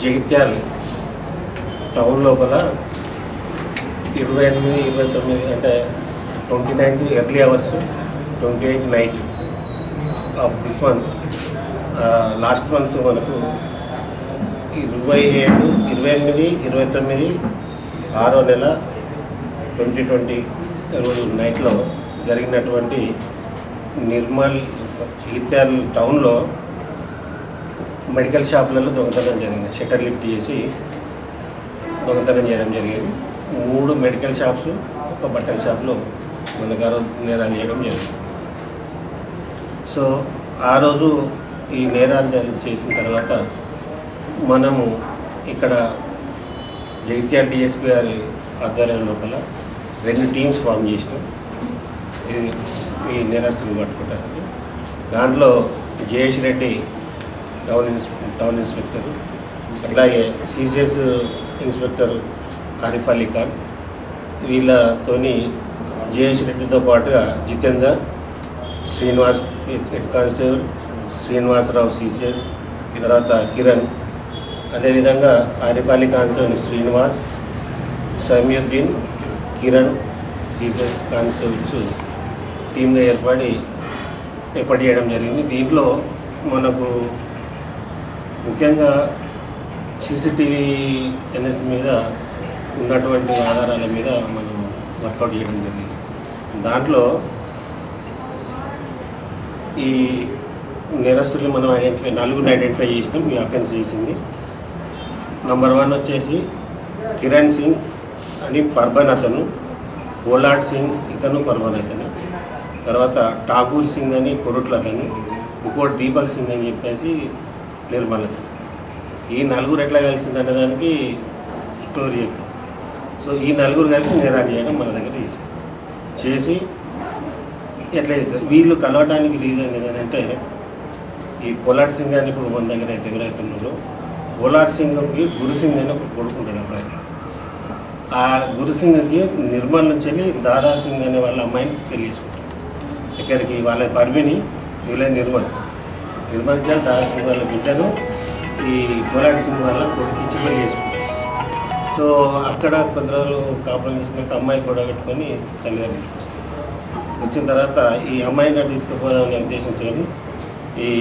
Jagtial town లోపల ఇరవై ఎనిమిది ఇరవై తొమ్మిది అంటే twenty ninth early hours twenty eighth night of this month last month మనకు ఇరవై ఏడు ఇరవై ఎనిమిది ఇరవై తొమ్మిది ఆరో నెల ట్వంటీ ట్వంటీ రోజు నైట్లో జరిగినటువంటి నిర్మల్ జగిత్యాల టౌన్లో మెడికల్ షాపులలో దొంగతనం జరిగింది షట్టర్ లిఫ్ట్ చేసి దొంగతనం చేయడం జరిగింది మూడు మెడికల్ షాప్స్ ఒక బట్టల షాప్లో మనకు ఆ రోజు నేరాలు చేయడం జరిగింది సో ఆ రోజు ఈ నేరాలు జరిగి చేసిన తర్వాత మనము ఇక్కడ జగిత్యాల డిఎస్పీ గారి ఆధ్వర్యం లోపల రెండు టీమ్స్ ఫామ్ చేసినాం ఇది ఈ నేరస్తులు పట్టుకోవడానికి దాంట్లో జయేష్ రెడ్డి టౌన్ ఇన్స్ టౌన్ ఇన్స్పెక్టర్ అట్లాగే సిసిఎస్ ఇన్స్పెక్టర్ ఆరిఫ్ అలీ ఖాన్ వీళ్ళతోని జయేష్ రెడ్డితో పాటుగా Jitender Srinivas head constable Srinivasarao CCS తర్వాత కిరణ్ అదేవిధంగా ఆరిఫ్ అలీ ఖాన్తో శ్రీనివాస్ సమీయుద్దీన్ కిరణ్ సిసిఎస్ కానిస్టేబుల్స్ టీమ్గా ఏర్పడి ఎఫర్ట్ చేయడం జరిగింది దీంట్లో మనకు ముఖ్యంగా సీసీటీవీ ఎన్ఎస్ మీద ఉన్నటువంటి ఆధారాల మీద మనం వర్కౌట్ చేయడం జరిగింది దాంట్లో ఈ నేరస్తుల్ని మనం ఐడెంటిఫై నలుగురిని ఐడెంటిఫై చేసినాం ఈ అఫెన్స్ చేసింది నంబర్ వన్ వచ్చేసి కిరణ్ సింగ్ అని పర్బన్ అతను ఓలాడ్ సింగ్ ఇతను పర్బన్ అతను తర్వాత ఠాకూర్ సింగ్ అని కొరుట్ల అతను ఇంకోటి దీపక్ సింగ్ అని చెప్పేసి నిర్మల్ అతను ఈ నలుగురు ఎట్లా కలిసిందనే దానికి స్టోరీ చెప్తాం సో ఈ నలుగురు కలిసి నేరాలు చేయడం మన దగ్గర చేశారు చేసి ఎట్లా చేశారు వీళ్ళు కలవడానికి రీజన్ ఏంటంటే ఈ పొలాట్ సింగ్ అని ఇప్పుడు మన దగ్గర అయితే ఎవరైతే ఉన్నారో పొలాట్ సింగ్కి గురుసింగ్ అని ఒక కొడుకుంటాడు అబ్బాయి ఆ గురుసింగ్కి నిర్మల్ నుంచి వెళ్ళి దాదా సింగ్ అనే వాళ్ళ అమ్మాయిని పెళ్లి చేసుకుంటారు ఇక్కడికి వాళ్ళ పర్మిని వీళ్ళ నిర్మల్ నిర్మల్ జల్ దాదా సింగ్ వాళ్ళ బిడ్డను ఈ పొలాట్ సింగ్ వాళ్ళ కొడుకు ఇచ్చి పెళ్లి చేసుకుంటారు సో అక్కడ కొద్ది రోజులు కాపురం చేసినాక అమ్మాయి కూడా పెట్టుకొని తల్లిదండ్రులు వస్తారు వచ్చిన తర్వాత ఈ అమ్మాయిని తీసుకుపోదామనే ఉద్దేశంతో ఈ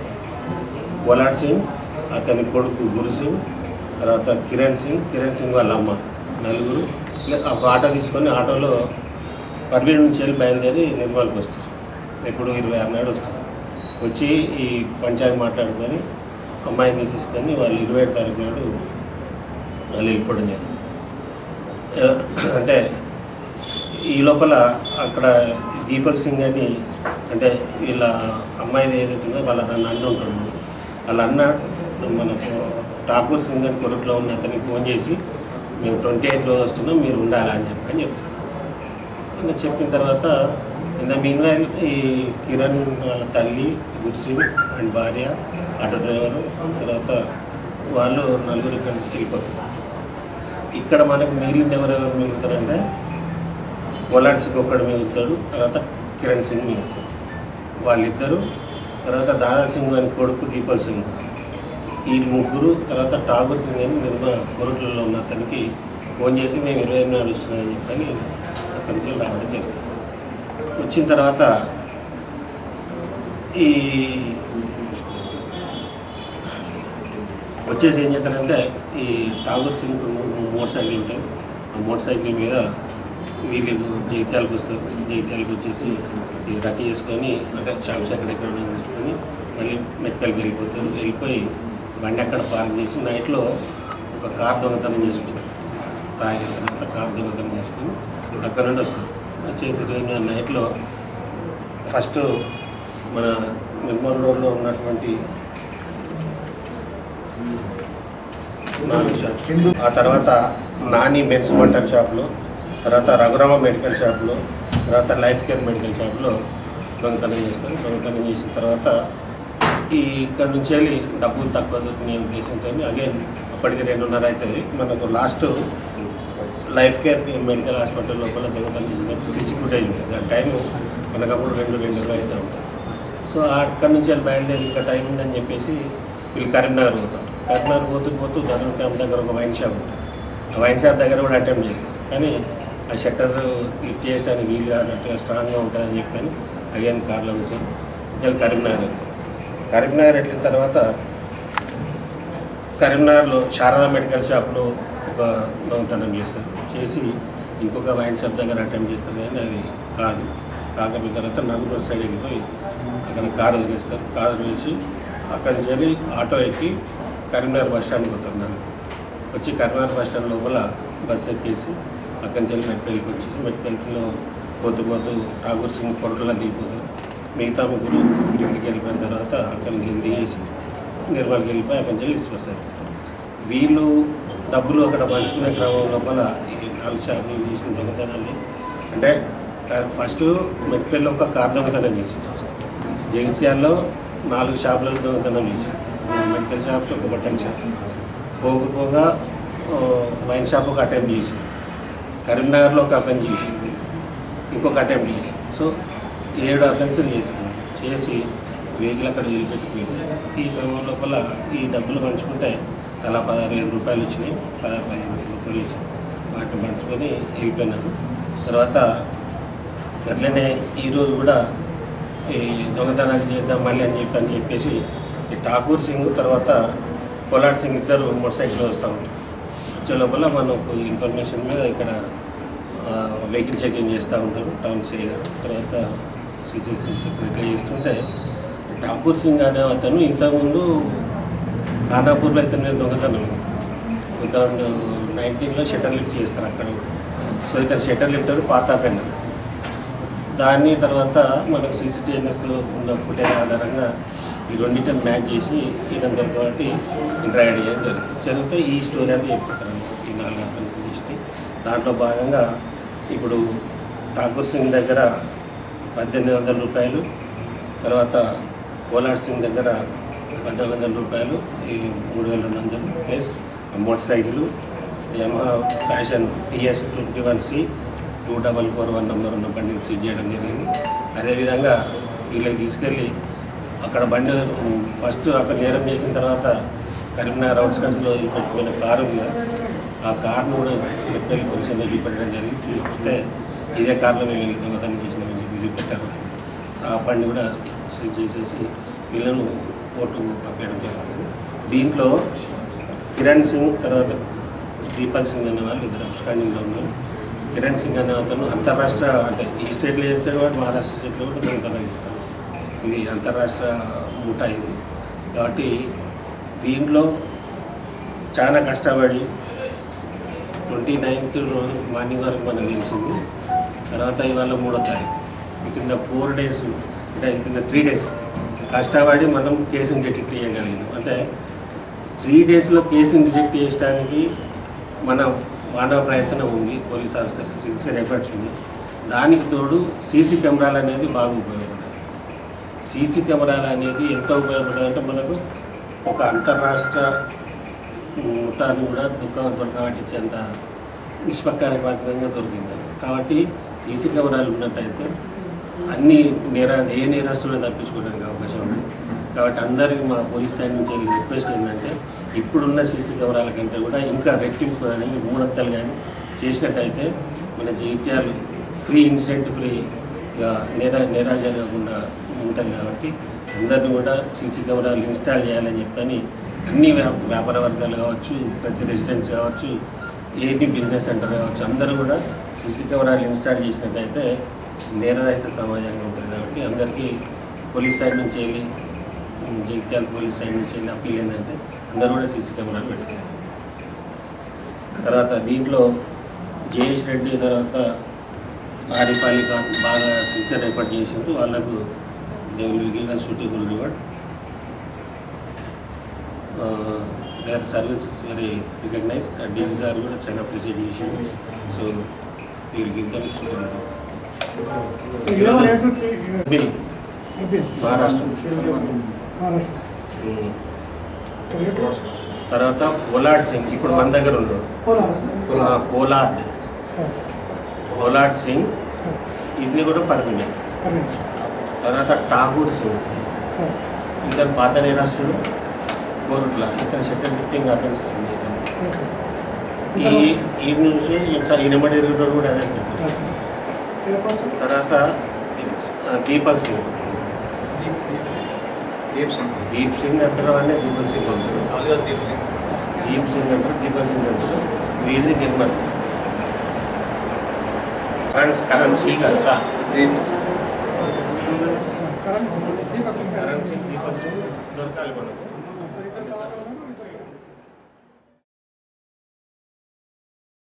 పొలాట్ సింగ్ అతని కొడుకు గురు సింగ్ తర్వాత కిరణ్ సింగ్ కిరణ్ సింగ్ వాళ్ళ అమ్మ నలుగురు ఇలా ఒక ఆటో తీసుకొని ఆటోలో పర్వీన్ నుంచి వెళ్ళి బయలుదేరి నిర్మల్కి వస్తారు ఎప్పుడు ఇరవై ఆరు నాడు వస్తారు వచ్చి ఈ పంచాయతీ మాట్లాడుకొని అమ్మాయిని తీసుకొని వాళ్ళు ఇరవై ఏడు తారీఖు నాడు వాళ్ళు వెళ్ళిపోవడం జరిగింది ఆ, అంటే ఈ లోపల అక్కడ దీపక్ సింగ్ అని అంటే వీళ్ళ అమ్మాయిది ఏదైతే ఉందో వాళ్ళ దాన్ని అన్న ఉంటాడు వాళ్ళ అన్న మనకు ఠాకూర్ సింగ్ అని కొరట్లో ఉన్న అతనికి ఫోన్ చేసి మేము ట్వంటీ ఎయిత్ రోజు వస్తున్నాం మీరు ఉండాలా అని చెప్పని చెప్తాను ఇంకా చెప్పిన తర్వాత ఇన్ ద మీన్ వైల్ ఈ కిరణ్ వాళ్ళ తల్లి గుర్సింగ్ అండ్ భార్య ఆటో డ్రైవర్ తర్వాత వాళ్ళు నలుగురు ఇక్కడ వెళ్ళిపోతారు ఇక్కడ మనకు మిగిలింది ఎవరెవరు మిగులుతారంటే పొలాట్ సింగ్ ఒకడు మిగులుతాడు తర్వాత కిరణ్ సింగ్ మిగులుతాడు వాళ్ళిద్దరు తర్వాత దాదా సింగ్ అని కొడుకు దీపక్ సింగ్ ఈ ముగ్గురు తర్వాత ఠాగూర్ సింగ్ అని నిర్మా కోరుట్లలో ఉన్న అతనికి ఫోన్ చేసి మేము ఇరవై ఎనిమిది నాడు వస్తున్నామని చెప్పని అక్కడి నుంచి రావడం జరిగింది వచ్చిన తర్వాత ఈ వచ్చేసి ఏం చేస్తారంటే ఈ ఠాగూర్ సింగ్ మోటార్ సైకిల్ ఉంటాయి ఆ మోటార్ సైకిల్ మీద వీళ్ళు జగిత్యాలకు వస్తారు జగిత్యాలకు వచ్చేసి ఈ రక్క చేసుకొని అంటే షాప్స్ ఎక్కడెక్కడ తీసుకొని మళ్ళీ మెట్పల్లికి వెళ్ళిపోతారు వెళ్ళిపోయి బండి అక్కడ పార్క్ చేసి నైట్లో ఒక కార్ దొంగతనం చేసుకుంటారు తాగిన తర్వాత కార్ దొంగతనం చేసుకొని అక్కడ నుండి వస్తారు వచ్చేసి రోజు నైట్లో ఫస్ట్ మన నిర్మల్ రోడ్లో ఉన్నటువంటి నాలుగు షాప్స్ ఆ తర్వాత నాని మెన్స్ వంటల్ షాప్లో తర్వాత రఘురామ మెడికల్ షాప్లో తర్వాత లైఫ్ కేర్ మెడికల్ షాప్లో దొంగతనం చేస్తాం దొంగతనం చేసిన తర్వాత ఈ ఇక్కడ నుంచి వెళ్ళి డబ్బులు తక్కువ దొరికినాయి ఉద్దేశంతో అగైన్ అప్పటికి రెండున్నర అవుతుంది మనకు last life care medical hospital లోపల దొంగతనం చేసినప్పుడు సీసీ ఫుటేజ్ ఉంటుంది ఆ టైం మనకు అప్పుడు రెండు రెండు ఇరవై అవుతూ ఉంటుంది సో అక్కడి నుంచి వెళ్ళి బయలుదేరి ఇంకా టైం ఉందని చెప్పేసి వీళ్ళు కరీంనగర్ పోతారు కరీంనగర్ పోతూ పోతూ ధనుర్ క్యాంప్ దగ్గర ఒక వైన్ షాప్ ఉంటుంది ఆ వైన్ షాప్ దగ్గర కూడా అటెంప్ట్ చేస్తారు కానీ ఆ షట్టర్ లిఫ్ట్ చేయడానికి వీలు కానట్టుగా స్ట్రాంగ్గా ఉంటుందని చెప్పని అగైన్ కార్లో కూర్చొని కొంచెం కరీంనగర్ వెళ్తాం కరీంనగర్ వెళ్ళిన తర్వాత కరీంనగర్లో శారదా మెడికల్ షాప్లో ఒక దొంగతనం చేస్తారు చేసి ఇంకొక వైన్ షాప్ దగ్గర అటెంప్ట్ చేస్తారు కానీ అది కాదు కాకపోయిన తర్వాత నలుగురు సైడ్ వెళ్ళిపోయి అక్కడ కారు వదిలేస్తారు కారు వదిలేసి అక్కడి నుంచి వెళ్ళి ఆటో ఎక్కి కరీంనగర్ బస్ స్టాండ్కి పోతున్నారు వచ్చి కరీంనగర్ బస్ స్టాండ్ లోపల బస్ ఎక్కేసి అక్కడి నుంచి వెళ్ళి మెట్పల్లికి వచ్చి మెట్పల్లిలో పోతూ పోతూ ఠాగూర్ సింగ్ కొడుకులా దిగిపోతారు మిగతా ముగ్గురు ఇంటికి వెళ్ళిపోయిన తర్వాత అక్కడి నుంచి వెళ్ళి దిగేసి నిర్మల్కి వెళ్ళిపోయి అక్కడి నుంచి డిస్పర్స్ అయిపోతారు వీళ్ళు డబ్బులు అక్కడ పంచుకునే క్రమం లోపల ఈ నాలుగు షాపులు చేసిన దొంగతనాన్ని అంటే ఫస్ట్ మెట్పల్లిలో ఒక కార్ దొంగతనం చేసి జగిత్యాల్లో నాలుగు షాపులలో దొంగతనం చేశారు మెడికల్ షాప్స్ ఒక బట్టల షాప్ పోగా పోగా ఆ, వైన్ షాప్ ఒక అటెంప్ట్ చేసి కరీంనగర్లో ఒక అఫెన్స్ చేసింది ఇంకొక అటెంప్ట్ చేసి సో ఏడు అఫెన్సులు చేసింది చేసి వెహికల్ అక్కడ వదిలిపెట్టిపోయింది ఈ క్రమం లోపల ఈ డబ్బులు పంచుకుంటే తలా పదహారు వేల రూపాయలు వచ్చినాయి పదహారు పదిహేను వేల రూపాయలు వచ్చినాయి వాటిని పంచుకొని వెళ్ళిపోయినారు తర్వాత అట్లనే ఈరోజు కూడా ఈ దొంగతనాలు చేద్దాం మళ్ళీ అని చెప్పి అని చెప్పేసి ఈ ఠాకూర్ సింగ్ తర్వాత కోలాడ్ సింగ్ ఇద్దరు మోటార్ సైకిల్ వస్తూ ఉంటారు వచ్చే లోపల మనకు ఇన్ఫర్మేషన్ మీద ఇక్కడ వెహికల్ చెకింగ్ చేస్తూ ఉంటారు టౌన్ సీ గారు తర్వాత సిసిసి ఇట్లా చేస్తుంటే ఠాకూర్ సింగ్ అనే అతను ఇంతకుముందు ఖానాపూర్లో అయితే నేను దొంగతనం టూ థౌజండ్ నైన్టీన్లో షటర్ లిఫ్ట్ చేస్తారు అక్కడ కూడా సో ఇక్కడ షటర్ లిఫ్టర్ పాత ఫెండర్ దాన్ని తర్వాత మనకు సీసీటీవీఎస్లో ఉన్న ఫుటేజ్ ఆధారంగా ఈ రెండింటిని మ్యాచ్ చేసి ఇదంతా కాబట్టి ఇంటరాక్ట్ చేయడం జరుగుతుంది జరిగితే ఈ స్టోరీ అంతా చెప్తారు ఈ నాలుగు అతను చేసి దాంట్లో భాగంగా ఇప్పుడు ఠాకూర్ సింగ్ దగ్గర పద్దెనిమిది వందల రూపాయలు తర్వాత కోలాడ్ సింగ్ దగ్గర పద్దెనిమిది వందల రూపాయలు ఈ మూడు వేల రెండు వందలు plus motorcycle Yamaha fashion TS twenty one C two double four one number ఉన్న బండిని సీజ్ చేయడం జరిగింది అదేవిధంగా వీళ్ళకి తీసుకెళ్ళి అక్కడ బండి ఉమ్, ఫస్ట్ అక్కడ నేరం చేసిన తర్వాత కరీంనగర్ అవుట్స్కట్స్లో పెట్టిపోయిన కారు ఉంది కదా, ఆ కార్ను కూడా మెట్పల్లి పోలీసులు చూపెట్టడం జరిగింది చూస్తే ఇదే కార్లో మేము వెళ్ళి దొంగతనం చేసినామని చెప్పి చూపెట్టారు ఆ బండి కూడా సీజ్ చేసేసి వీళ్ళను కోర్టుకు పంపించడం జరుగుతుంది దీంట్లో కిరణ్ సింగ్ తర్వాత దీపక్ సింగ్ అనే వాళ్ళు ఇద్దరు అబ్స్టాండింగ్లో ఉన్నారు కిరణ్ సింగ్ అనే అతను అంతర్రాష్ట్ర అంటే ఈ స్టేట్లో చేస్తే కూడా మహారాష్ట్ర స్టేట్లో కూడా దొంగతనం చేస్తాను ఇది అంతర్రాష్ట్ర ముఠా ఇది కాబట్టి దీంట్లో చాలా కష్టపడి ట్వంటీ నైన్త్ రోజు మార్నింగ్ వరకు మనకు తెలిసింది తర్వాత ఇవాళ మూడో తారీఖు within the four days అంటే within the three days కష్టపడి మనం కేసుని డిటెక్ట్ చేయగలిగినాం అంటే త్రీ డేస్లో కేసుని డిటెక్ట్ చేయడానికి మన మానవ ప్రయత్నం ఉంది పోలీస్ ఆఫీసర్స్ సిన్సియర్ ఎఫర్ట్స్ ఉంది దానికి తోడు సీసీ కెమెరాలు అనేది బాగా ఉపయోగపడాలి సీసీ కెమెరాలు అనేది ఎంత ఉపయోగపడాలంటే మనకు ఒక అంతర్రాష్ట్ర ముఠాన్ని కూడా దుఃఖం దొరకబట్టించేంత నిష్పక్షపాతంగా దొరికింది కాబట్టి సీసీ కెమెరాలు ఉన్నట్టయితే అన్ని నేర ఏ నేరస్తులు తప్పించుకోవడానికి అవకాశం ఉంది కాబట్టి అందరికీ మా పోలీస్ సైడ్ నుంచి వెళ్ళి రిక్వెస్ట్ ఏంటంటే ఇప్పుడున్న సీసీ కెమెరాల కంటే కూడా ఇంకా రెట్టింపు అనేది మూడొత్తలు కానీ చేసినట్టయితే మన జైత్యాలు ఫ్రీ ఇన్సిడెంట్ ఫ్రీ నేర నేరాలు జరగకుండా ఉంటుంది కాబట్టి అందరినీ కూడా సీసీ కెమెరాలు ఇన్స్టాల్ చేయాలని చెప్పని అన్ని వ్యా వ్యాపార వర్గాలు కావచ్చు ప్రతి రెసిడెన్స్ కావచ్చు ఏది బిజినెస్ సెంటర్ కావచ్చు అందరూ కూడా సీసీ కెమెరాలు ఇన్స్టాల్ చేసినట్టయితే నేరరహిత సమాజంగా ఉంటుంది కాబట్టి అందరికీ పోలీస్ సైడ్ నుంచి వెళ్ళి ఉమ్, జగిత్యాల పోలీస్ సైడ్ నుంచి వెళ్ళి అప్పీల్ ఏంటంటే అందరూ కూడా సీసీ కెమెరాలు పెట్టుకోవాలి తర్వాత దీంట్లో జయేష్ రెడ్డి తర్వాత ఆరిఫ్ అలీ ఖాన్ బాగా సిన్సియర్ ఎఫర్ట్ చేసిండ్రు వాళ్ళకు they will be given suitable reward their service is very recognise DG sir కూడా చాలా అప్రిషియేట్ చేసిండు so we'll give them bill Maharashtra um. తర్వాత కోలాడ్ సింగ్ ఇప్పుడు మన దగ్గర ఉన్నాడు ఆ, కోలాడ్ కోలాడ్ సింగ్ ఇది కూడా పర్మినెంట్ తర్వాత ఠాగూర్ సింగ్ ఇద్దరు పాత నేరస్తులు కోరుట్ల ఇతను షట్టర్ లిఫ్టింగ్ అఫెన్సెస్ ఉంది ఇతను ఓకే ఈ ఈ నుంచి ఈసారి ఈ నెంబర్ ఇరవై కూడా అదే చెప్పారు. ఓకే. ఏ పర్సన్ తర్వాత ఆ, దీపక్ సింగ్ దీప్ సింగ్ దీప్ సింగ్ అంటారు అనే దీపక్ సింగ్ అంటారు అలియాస్ దీప్ సింగ్ దీప్ సింగ్ అంటారు దీపక్ సింగ్ అంటారు వీడిది నిర్మల్ కరణ్ కరణ్ సింగ్ అంటారా దీప్ కరెన్సీ దీపక్ కరణ్ సింగ్ దీపక్ సింగ్ దొరకాలి మనకు